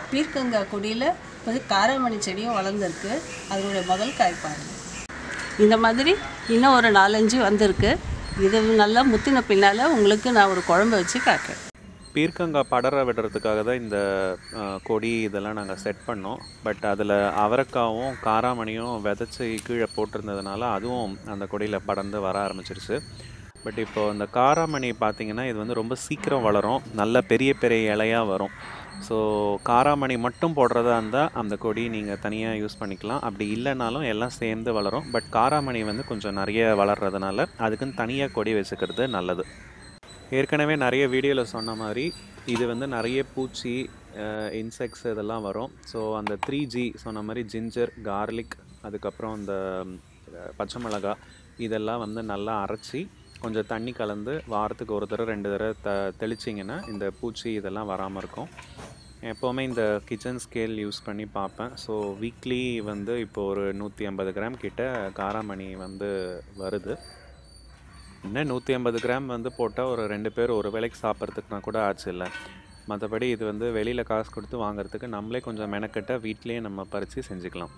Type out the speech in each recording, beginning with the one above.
பீர்க்கங்காய் கொடியில் வந்து காராமணி செடியும் வளர்ந்துருக்கு அதனுடைய முதல் காய் பாருங்க இந்த மாதிரி இன்னும் ஒரு நாலஞ்சு வந்திருக்கு இது நல்லா முத்தின பின்னால் உங்களுக்கு நான் ஒரு குழம்பு வச்சு காட்டுறேன் பீர்க்கங்காய் படர விடுறதுக்காக தான் இந்த அஹ், கொடி இதெல்லாம் நாங்கள் செட் பண்ணோம் பட் அதில் அவரைக்காவும் காராமணியும் விதைச்சி கீழே போட்டிருந்ததுனால அதுவும் அந்த கொடியில் படர்ந்து வர ஆரம்பிச்சிருச்சு பட் இப்போ இந்த காராமணி பார்த்தீங்கன்னா இது வந்து ரொம்ப சீக்கிரம் வளரும் நல்ல பெரிய பெரிய இலையாக வரும் ஸோ காராமணி மட்டும் போடுறதா இருந்தால் அந்த கொடி நீங்கள் தனியாக யூஸ் பண்ணிக்கலாம் அப்படி இல்லைனாலும் எல்லாம் சேர்ந்து வளரும் பட் காராமணி வந்து கொஞ்சம் நிறைய வளர்றதுனால அதுக்குன்னு தனியாக கொடி வச்சுக்கிறது நல்லது ஏற்கனவே நிறைய வீடியோவில் சொன்ன மாதிரி இது வந்து நிறைய பூச்சி இன்செக்ட்ஸ் இதெல்லாம் வரும் ஸோ அந்த த்ரீ ஜி சொன்ன மாதிரி ஜிஞ்சர் கார்லிக் அதுக்கப்புறம் இந்த ம், பச்சை மிளகாய் இதெல்லாம் வந்து நல்லா அரைச்சி கொஞ்சம் தண்ணி கலந்து வாரத்துக்கு ஒரு தடவை ரெண்டு தடவை த தெளிச்சிங்கன்னா இந்த பூச்சி இதெல்லாம் வராமல் இருக்கும் எப்போவுமே இந்த கிச்சன் ஸ்கேல் யூஸ் பண்ணி பார்ப்பேன் ஸோ வீக்லி வந்து இப்போ ஒரு நூற்றி ஐம்பது கிராம் கிட்ட காராமணி வந்து வருது இன்னும் நூற்றி ஐம்பது கிராம் வந்து போட்டால் ஒரு ரெண்டு பேர் ஒரு வேளைக்கு சாப்பிட்றதுக்குனா கூட ஆச்சு இல்லை மற்றபடி இது வந்து வெளியில் காசு கொடுத்து வாங்குறதுக்கு நம்மளே கொஞ்சம் மெனக்கட்ட வீட்டிலேயே நம்ம பறித்து செஞ்சுக்கலாம்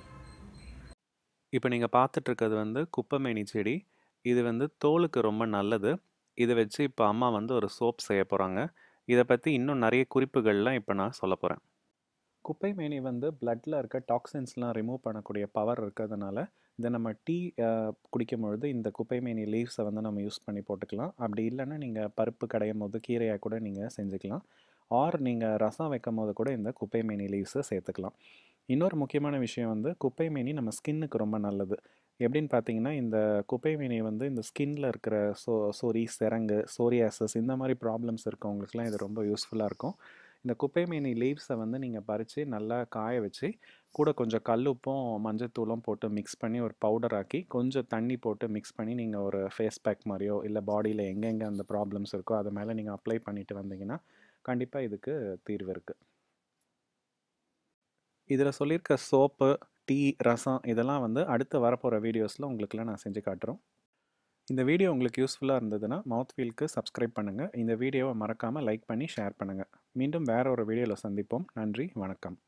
இப்போ நீங்கள் பார்த்துட்ருக்கிறது வந்து குப்பைமேனி செடி இது வந்து தோலுக்கு ரொம்ப நல்லது இதை வச்சு இப்போ அம்மா வந்து ஒரு சோப் செய்ய போகிறாங்க இதை பற்றி இன்னும் நிறைய குறிப்புகள்லாம் இப்போ நான் சொல்ல போகிறேன் குப்பைமேனி வந்து பிளட்டில் இருக்க டாக்ஸின்ஸ்லாம் ரிமூவ் பண்ணக்கூடிய பவர் இருக்கிறதுனால இதை நம்ம டீ குடிக்கும் பொழுது இந்த குப்பைமேனி லீவ்ஸை வந்து நம்ம யூஸ் பண்ணி போட்டுக்கலாம் அப்படி இல்லைன்னா நீங்கள் பருப்பு கடையும் போது கீரையாக கூட நீங்கள் செஞ்சுக்கலாம் ஆர் நீங்கள் ரசம் வைக்கும் போது கூட இந்த குப்பைமேனி லீவ்ஸை சேர்த்துக்கலாம் இன்னொரு முக்கியமான விஷயம் வந்து குப்பைமேனி நம்ம ஸ்கின்னுக்கு ரொம்ப நல்லது எப்படின்னு பார்த்தீங்கன்னா இந்த குப்பைமேனி வந்து இந்த ஸ்கின்ல இருக்கிற சோ சொறி சிரங்கு சோரியாசஸ் இந்த மாதிரி ப்ராப்ளம்ஸ் இருக்கவங்களுக்குலாம் இது ரொம்ப யூஸ்ஃபுல்லாக இருக்கும் இந்த குப்பைமேனி லீவ்ஸை வந்து நீங்கள் பறித்து நல்லா காய வச்சு கூட கொஞ்சம் கல்லுப்பும் மஞ்சத்தூளும் போட்டு மிக்ஸ் பண்ணி ஒரு பவுடர் ஆக்கி கொஞ்சம் தண்ணி போட்டு மிக்ஸ் பண்ணி நீங்கள் ஒரு ஃபேஸ் பேக் மாதிரியோ இல்லை பாடியில் எங்கெங்கே அந்த ப்ராப்ளம்ஸ் இருக்கோ அது மேலே நீங்கள் அப்ளை பண்ணிட்டு வந்தீங்கன்னா கண்டிப்பாக இதுக்கு தீர்வு இருக்குது இதில் சொல்லியிருக்க சோப்பு டீ ரசம் இதெல்லாம் வந்து அடுத்து வரப்போகிற வீடியோஸில் உங்களுக்குலாம் நான் செஞ்சு காட்டுறோம் இந்த வீடியோ உங்களுக்கு யூஸ்ஃபுல்லாக இருந்ததுன்னா மவுத் ஃபீல்க்கு சப்ஸ்கிரைப் பண்ணுங்கள் இந்த வீடியோவை மறக்காமல் லைக் பண்ணி ஷேர் பண்ணுங்கள் மீண்டும் வேற ஒரு வீடியோவில் சந்திப்போம் நன்றி வணக்கம்